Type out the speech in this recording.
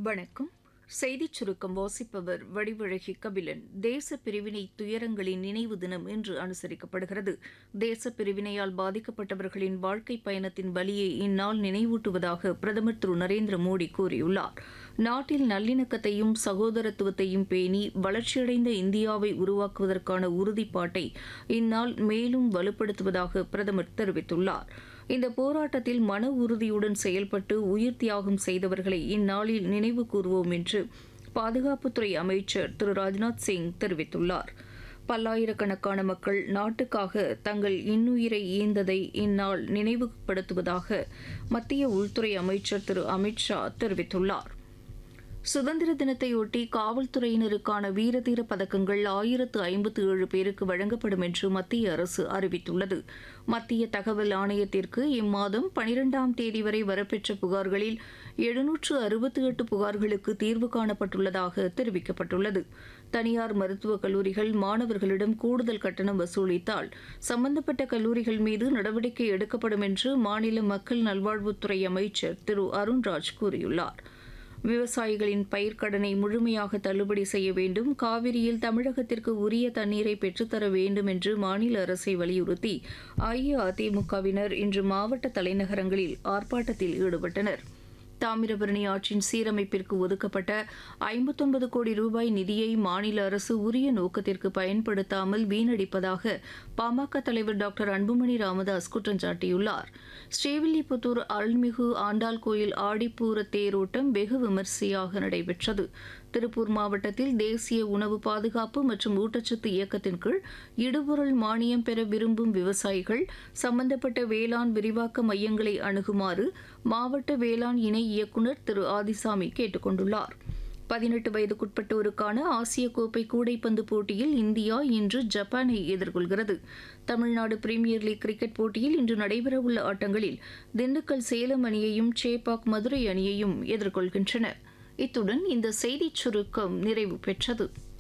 வணக்கம் செய்திச் சுருக்கம் வாசிப்பவர் வடிவழகி கபிலன் தேச பிரிவினை துயரங்களின் நினைவு தினம் இன்று அனுசரிக்கப்படுகிறது தேச பிரிவினையால் பாதிக்கப்பட்டவர்களின் வாழ்க்கை பயணத்தின் வலியை இந்நாள் நினைவூட்டுவதாக பிரதமர் திரு நரேந்திர மோடி கூறியுள்ளார் நாட்டில் நல்லிணக்கத்தையும் சகோதரத்துவத்தையும் பேணி வளர்ச்சியடைந்த இந்தியாவை உருவாக்குவதற்கான உறுதிப்பாட்டை இந்நாள் மேலும் வலுப்படுத்துவதாக பிரதமர் தெரிவித்துள்ளார் இந்த போராட்டத்தில் மன உறுதியுடன் செயல்பட்டு உயிர் தியாகம் செய்தவர்களை இந்நாளில் நினைவு கூறுவோம் என்று பாதுகாப்புத்துறை அமைச்சர் திரு ராஜ்நாத் சிங் தெரிவித்துள்ளார் பல்லாயிரக்கணக்கான மக்கள் நாட்டுக்காக தங்கள் இன்னுயிரை ஈந்ததை இந்நாள் நினைவுபடுத்துவதாக மத்திய உள்துறை அமைச்சர் திரு அமித்ஷா தெரிவித்துள்ளார் சுதந்திர தினத்தையொட்டி காவல்துறையினருக்கான வீரதீர பதக்கங்கள் ஆயிரத்து ஐம்பத்து ஏழு பேருக்கு வழங்கப்படும் என்று மத்திய அரசு அறிவித்துள்ளது மத்திய தகவல் ஆணையத்திற்கு இம்மாதம் பனிரெண்டாம் தேதி வரை வரப்பெற்ற புகார்களில் எழுநூற்று அறுபத்தி எட்டு புகார்களுக்கு தீர்வு காணப்பட்டுள்ளதாக தெரிவிக்கப்பட்டுள்ளது தனியார் மருத்துவக் கல்லூரிகள் மாணவர்களிடம் கூடுதல் கட்டணம் வசூலித்தால் சம்பந்தப்பட்ட கல்லூரிகள் மீது நடவடிக்கை எடுக்கப்படும் என்று மாநில மக்கள் நல்வாழ்வுத்துறை அமைச்சர் திரு அருண்ராஜ் கூறியுள்ளார் விவசாயிகளின் பயிர்க்கடனை முழுமையாக தள்ளுபடி செய்ய வேண்டும் காவிரியில் தமிழகத்திற்கு உரிய தண்ணீரை பெற்றுத்தர வேண்டும் என்று மாநில அரசை வலியுறுத்தி அஇஅதிமுகவினர் இன்று மாவட்ட தலைநகரங்களில் ஆர்ப்பாட்டத்தில் ஈடுபட்டனர் தாமிரபரணி ஆற்றின் சீரமைப்பிற்கு ஒதுக்கப்பட்ட ஐம்பத்தொன்பது கோடி ரூபாய் நிதியை மாநில அரசு உரிய நோக்கத்திற்கு பயன்படுத்தாமல் வீணடிப்பதாக பாமக தலைவர் டாக்டர் அன்புமணி ராமதாஸ் குற்றம் சாட்டியுள்ளார் ஸ்ரீவில்லிபுத்தூர் அருள்மிகு ஆண்டாள் கோயில் ஆடிப்பூர தேரோட்டம் வெகு விமரிசையாக நடைபெற்றது திருப்பூர் மாவட்டத்தில் தேசிய உணவு பாதுகாப்பு மற்றும் ஊட்டச்சத்து இயக்கத்தின் கீழ் இடுபொருள் மானியம் பெற விரும்பும் விவசாயிகள் சம்பந்தப்பட்ட வேளாண் விரிவாக்க மையங்களை அணுகுமாறு மாவட்ட வேளாண் இணை இயக்குநர் திரு ஆதிசாமி கேட்டுக் கொண்டுள்ளார் பதினெட்டு வயதுக்குட்பட்டோருக்கான ஆசிய கோப்பை கூடைப்பந்து போட்டியில் இந்தியா இன்று ஜப்பானை எதிர்கொள்கிறது தமிழ்நாடு பிரீமியர் லீக் கிரிக்கெட் போட்டியில் இன்று நடைபெறவுள்ள ஆட்டங்களில் திண்டுக்கல் சேலம் அணியையும் சேப்பாக் மதுரை அணியையும் எதிர்கொள்கின்றன இத்துடன் இந்த செய்திச் சுருக்கம் நிறைவு பெற்றது